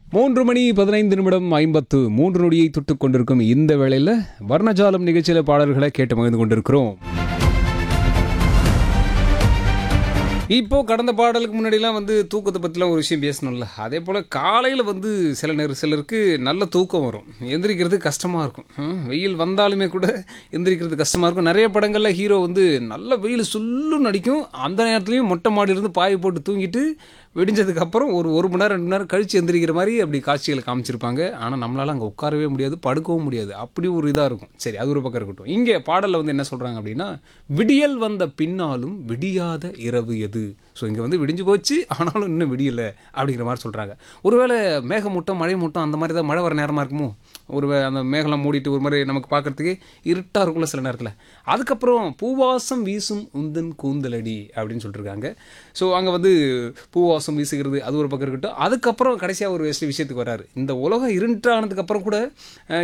மூன்று மணி பதினைந்து நிமிடம் ஐம்பத்து மூன்று நொடியை தொட்டுக் கொண்டிருக்கும் இந்த வேளையில் வர்ணஜாலம் நிகழ்ச்சியில பாடல்களை கேட்டு மகிழ்ந்து கொண்டிருக்கிறோம் இப்போ கடந்த பாடலுக்கு முன்னாடிலாம் வந்து தூக்கத்தை பற்றிலாம் ஒரு விஷயம் பேசணும்ல அதே போல் காலையில் வந்து சில நேரம் சிலருக்கு நல்ல தூக்கம் வரும் எந்திரிக்கிறது கஷ்டமாக இருக்கும் ம், வெயில் வந்தாலுமே கூட எந்திரிக்கிறது கஷ்டமாக இருக்கும் நிறைய படங்களில் ஹீரோ வந்து நல்ல வெயில் சுல்லுன்னு அடிக்கும் அந்த நேரத்துலையும் மொட்டை மாடியிலிருந்து பாய் போட்டு தூங்கிட்டு விடிஞ்சதுக்கு அப்புறம் ஒரு ஒரு மணி நேரம் ரெண்டு மணி நேரம் கழிச்சு எந்திரிக்கிற மாதிரி அப்படி காட்சிகளை காமிச்சிருப்பாங்க ஆனால் நம்மளால அங்கே உட்காரவே முடியாது படுக்கவும் முடியாது அப்படி ஒரு இதாக இருக்கும் சரி அது ஒரு பக்கம் இருக்கட்டும் இங்கே பாடலில் வந்து என்ன சொல்கிறாங்க அப்படின்னா விடியல் வந்த பின்னாலும் விடியாத இரவு எது ஸோ இங்கே வந்து விடிஞ்சு போச்சு ஆனாலும் இன்னும் விடியலை அப்படிங்கிற மாதிரி சொல்கிறாங்க ஒருவேளை மேகமூட்டம் மழை மூட்டம் அந்த மாதிரி தான் மழை வர நேரமாக இருக்குமோ ஒரு வே- அந்த மேகலாம் மூடிட்டு ஒரு மாதிரி நமக்கு பார்க்கறதுக்கு இருட்டாக இருக்கும்ல சில நேரத்தில் அதுக்கப்புறம் பூவாசம் வீசும் உந்தன் கூந்தலடி அப்படின்னு சொல்லியிருக்காங்க ஸோ அங்கே வந்து பூவாசம் வீசுகிறது அது ஒரு பக்கம் இருக்கட்டும் அதுக்கப்புறம் கடைசியாக ஒரு விஷயத்துக்கு வராரு இந்த உலகம் இருட்டானதுக்கப்புறம் கூட அஹ்,